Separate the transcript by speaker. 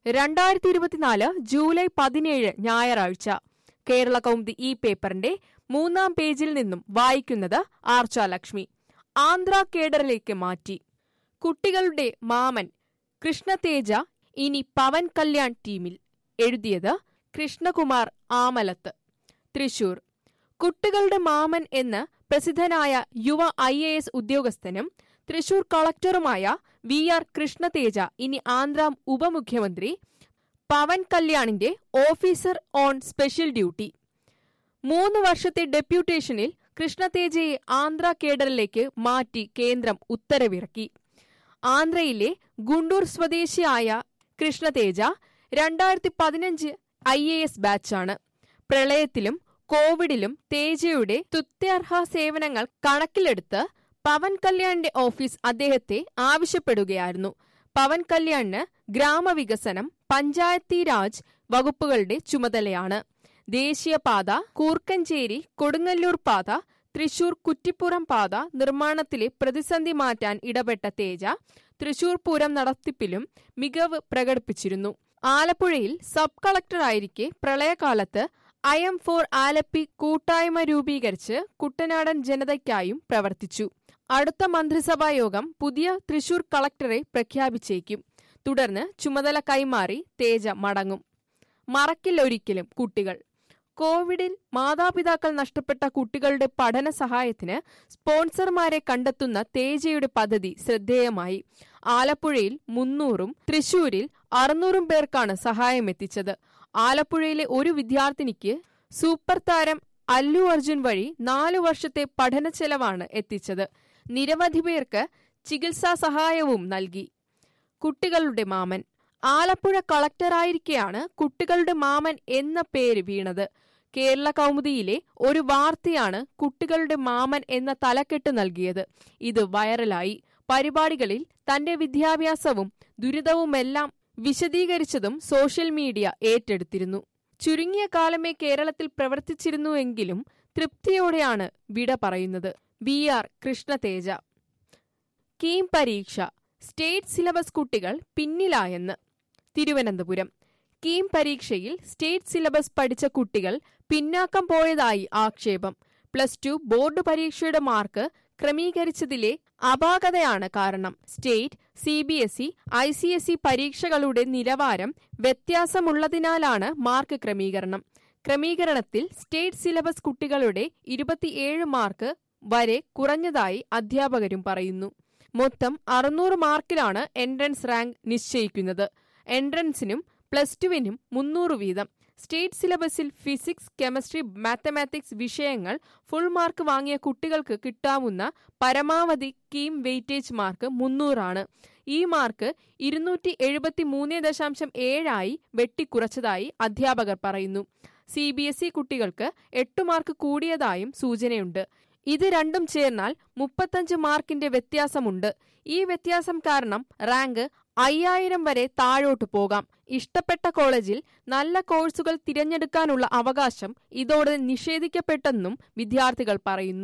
Speaker 1: രണ്ടായിരത്തി ഇരുപത്തിനാല് ജൂലൈ പതിനേഴ് ഞായറാഴ്ച കേരള കൗമുദി ഈ പേപ്പറിന്റെ മൂന്നാം പേജിൽ നിന്നും വായിക്കുന്നത് ആർച്ച ലക്ഷ്മി ആന്ധ്ര കേഡറിലേക്ക് മാറ്റി കുട്ടികളുടെ മാമൻ കൃഷ്ണതേജ ഇനി പവൻ കല്യാൺ ടീമിൽ എഴുതിയത് കൃഷ്ണകുമാർ ആമലത്ത് തൃശൂർ കുട്ടികളുടെ മാമൻ എന്ന് പ്രസിദ്ധനായ യുവ ഐ എ എസ് ഉദ്യോഗസ്ഥനും തൃശൂർ കളക്ടറുമായ വി ആർ കൃഷ്ണതേജ ഇനി ആന്ധ്ര ഉപമുഖ്യമന്ത്രി പവൻ കല്യാണിന്റെ ഓഫീസർ ഓൺ സ്പെഷ്യൽ ഡ്യൂട്ടി മൂന്ന് വർഷത്തെ ഡെപ്യൂട്ടേഷനിൽ കൃഷ്ണതേജയെ ആന്ധ്ര കേഡറിലേക്ക് മാറ്റി കേന്ദ്രം ഉത്തരവിറക്കി ആന്ധ്രയിലെ ഗുണ്ടൂർ സ്വദേശിയായ കൃഷ്ണതേജ രണ്ടായിരത്തി പതിനഞ്ച് ഐ എ എസ് ബാച്ചാണ് പ്രളയത്തിലും കോവിഡിലും തേജയുടെ തുത്യർഹ സേവനങ്ങൾ കണക്കിലെടുത്ത് പവൻ കല്യാണിന്റെ ഓഫീസ് അദ്ദേഹത്തെ ആവശ്യപ്പെടുകയായിരുന്നു പവൻ കല്യാണിന് ഗ്രാമവികസനം പഞ്ചായത്തി രാജ് വകുപ്പുകളുടെ ചുമതലയാണ് ദേശീയപാത കൂർക്കഞ്ചേരി കൊടുങ്ങല്ലൂർ പാത തൃശൂർ കുറ്റിപ്പുറം പാത നിർമ്മാണത്തിലെ പ്രതിസന്ധി മാറ്റാൻ ഇടപെട്ട തേജ തൃശൂർ പൂരം നടത്തിപ്പിലും മികവ് പ്രകടിപ്പിച്ചിരുന്നു ആലപ്പുഴയിൽ സബ് കളക്ടറായിരിക്കെ പ്രളയകാലത്ത് ഐ എം ഫോർ ആലപ്പി കൂട്ടായ്മ രൂപീകരിച്ച് കുട്ടനാടൻ ജനതയ്ക്കായും പ്രവർത്തിച്ചു അടുത്ത മന്ത്രിസഭാ യോഗം പുതിയ തൃശൂർ കളക്ടറെ പ്രഖ്യാപിച്ചേക്കും തുടർന്ന് ചുമതല കൈമാറി തേജ മടങ്ങും മറക്കില്ലൊരിക്കലും കുട്ടികൾ കോവിഡിൽ മാതാപിതാക്കൾ നഷ്ടപ്പെട്ട കുട്ടികളുടെ പഠന സഹായത്തിന് സ്പോൺസർമാരെ കണ്ടെത്തുന്ന തേജയുടെ പദ്ധതി ശ്രദ്ധേയമായി ആലപ്പുഴയിൽ മുന്നൂറും തൃശൂരിൽ അറുന്നൂറും പേർക്കാണ് സഹായമെത്തിച്ചത് ആലപ്പുഴയിലെ ഒരു വിദ്യാർത്ഥിനിക്ക് സൂപ്പർ താരം അല്ലു അർജുൻ വഴി നാലു വർഷത്തെ പഠന ചെലവാണ് എത്തിച്ചത് നിരവധി പേർക്ക് ചികിത്സാ സഹായവും നൽകി കുട്ടികളുടെ മാമൻ ആലപ്പുഴ കളക്ടറായിരിക്കെയാണ് കുട്ടികളുടെ മാമൻ എന്ന പേര് വീണത് കേരള കൗമുദിയിലെ ഒരു വാർത്തയാണ് കുട്ടികളുടെ മാമൻ എന്ന തലക്കെട്ട് നൽകിയത് ഇത് വൈറലായി പരിപാടികളിൽ തന്റെ വിദ്യാഭ്യാസവും ദുരിതവുമെല്ലാം വിശദീകരിച്ചതും സോഷ്യൽ മീഡിയ ഏറ്റെടുത്തിരുന്നു ചുരുങ്ങിയ കാലമേ കേരളത്തിൽ പ്രവർത്തിച്ചിരുന്നുവെങ്കിലും തൃപ്തിയോടെയാണ് വിട പറയുന്നത് ബി ആർ കൃഷ്ണതേജ കീം പരീക്ഷ സ്റ്റേറ്റ് സിലബസ് കുട്ടികൾ പിന്നിലായെന്ന് തിരുവനന്തപുരം കീം പരീക്ഷയിൽ സ്റ്റേറ്റ് സിലബസ് പഠിച്ച കുട്ടികൾ പിന്നാക്കം പോയതായി ആക്ഷേപം പ്ലസ് ടു ബോർഡ് പരീക്ഷയുടെ മാർക്ക് ക്രമീകരിച്ചതിലെ അപാകതയാണ് കാരണം state C B S E I C S E പരീക്ഷകളുടെ നിലവാരം വ്യത്യാസമുള്ളതിനാലാണ് മാർക്ക് ക്രമീകരണം ക്രമീകരണത്തിൽ സ്റ്റേറ്റ് സിലബസ് കുട്ടികളുടെ ഇരുപത്തിയേഴ് മാർക്ക് വരെ കുറഞ്ഞതായി അധ്യാപകരും പറയുന്നു മൊത്തം അറുന്നൂറ് മാർക്കിലാണ് എൻട്രൻസ് റാങ്ക് നിശ്ചയിക്കുന്നത് എൻട്രൻസിനും പ്ലസ് ടുവിനും മുന്നൂറ് വീതം സ്റ്റേറ്റ് സിലബസിൽ ഫിസിക്സ് കെമിസ്ട്രി മാത്തമാറ്റിക്സ് വിഷയങ്ങൾ ഫുൾ മാർക്ക് വാങ്ങിയ കുട്ടികൾക്ക് കിട്ടാവുന്ന പരമാവധി കീം വെയിറ്റേജ് മാർക്ക് മുന്നൂറാണ് ഈ മാർക്ക് ഇരുന്നൂറ്റി എഴുപത്തി മൂന്ന് ദശാംശം ഏഴായി വെട്ടിക്കുറച്ചതായി അധ്യാപകർ പറയുന്നു സി ബി എസ് ഇ കുട്ടികൾക്ക് എട്ട് മാർക്ക് കൂടിയതായും സൂചനയുണ്ട് ഇത് രണ്ടും ചേർന്നാൽ മുപ്പത്തഞ്ച് മാർക്കിന്റെ വ്യത്യാസമുണ്ട് ഈ വ്യത്യാസം കാരണം റാങ്ക് അയ്യായിരം വരെ താഴോട്ട് പോകാം ഇഷ്ടപ്പെട്ട കോളേജിൽ നല്ല കോഴ്സുകൾ തിരഞ്ഞെടുക്കാനുള്ള അവകാശം ഇതോടെ നിഷേധിക്കപ്പെട്ടെന്നും വിദ്യാർത്ഥികൾ പറയുന്നു